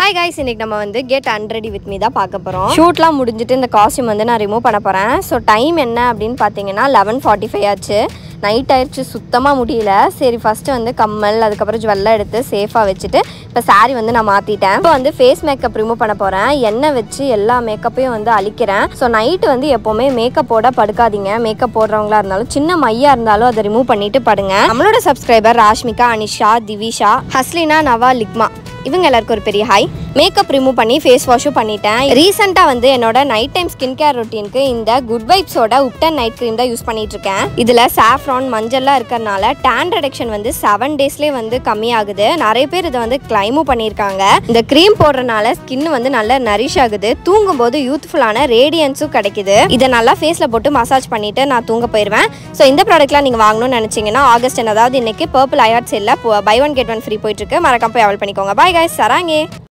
hi guys இன்னைக்கு நம்ம வந்து கெட் அன்ரெடி வித் மீ தான் பார்க்க போகிறோம் ஷூட்லாம் முடிஞ்சிட்டு இந்த காஸ்டியூம் வந்து நான் ரிமூவ் பண்ண போகிறேன் ஸோ டைம் என்ன அப்படின்னு பார்த்தீங்கன்னா லெவன் ஃபார்ட்டி ஃபைவ் ஆச்சு நைட் ஆயிடுச்சு சுத்தமாக முடியல சரி ஃபஸ்ட்டு வந்து கம்மல் அதுக்கப்புறம் ஜுவல்லாம் எடுத்து சேஃபாக வச்சுட்டு இப்போ saree வந்து நான் மாற்றிட்டேன் இப்போ வந்து ஃபேஸ் மேக்கப் ரிமூவ் பண்ண போகிறேன் எண்ணெய் வச்சு எல்லா மேக்கப்பையும் வந்து அழிக்கிறேன் ஸோ நைட்டு வந்து எப்போவுமே மேக்கப் போட படுக்காதீங்க மேக்கப் போடுறவங்களா இருந்தாலும் சின்ன மையா இருந்தாலும் அதை ரிமூவ் பண்ணிட்டு படுங்க நம்மளோட சப்ஸ்கிரைபர் ராஷ்மிகா அனிஷா திவிஷா ஹஸ்லினா நவா லிக்மா இவங்க எல்லாருக்கும் ஒரு பெரிய ஹாய் மேக்கப் ரிமூவ் பண்ணி ஃபேஸ் வாஷும் பண்ணிட்டேன் ரீசெண்டாக வந்து என்னோட நைட் டைம் ஸ்கின் கேர் ரொட்டீனுக்கு இந்த குட் வைப்ஸோட உப்டன் நைட் க்ரீம் தான் யூஸ் பண்ணிட்டு இருக்கேன் இதில் சாஃப்ரான் மஞ்சள்லாம் இருக்கறனால டேன் ரிடக்ஷன் வந்து செவன் டேஸ்லேயே வந்து கம்மியாகுது நிறைய பேர் இதை வந்து கிளைமும் பண்ணியிருக்காங்க இந்த க்ரீம் போடுறனால ஸ்கின் வந்து நல்லா நரிஷ் ஆகுது தூங்கும் போது யூத்ஃபுல்லான ரேடியன்ஸும் கிடைக்குது இதை நல்லா ஃபேஸில் போட்டு மசாஜ் பண்ணிட்டு நான் தூங்க போயிடுவேன் ஸோ இந்த ப்ராடக்ட்லாம் நீங்கள் வாங்கணும்னு நினச்சிங்கன்னா ஆகஸ்ட் அதாவது இன்னைக்கு பர்பிள் ஐஆர்ட் sale buy one get one free போயிட்டு இருக்கு மறக்காம போய் அவள் பண்ணிக்கோங்க பாய் guys சராங்கே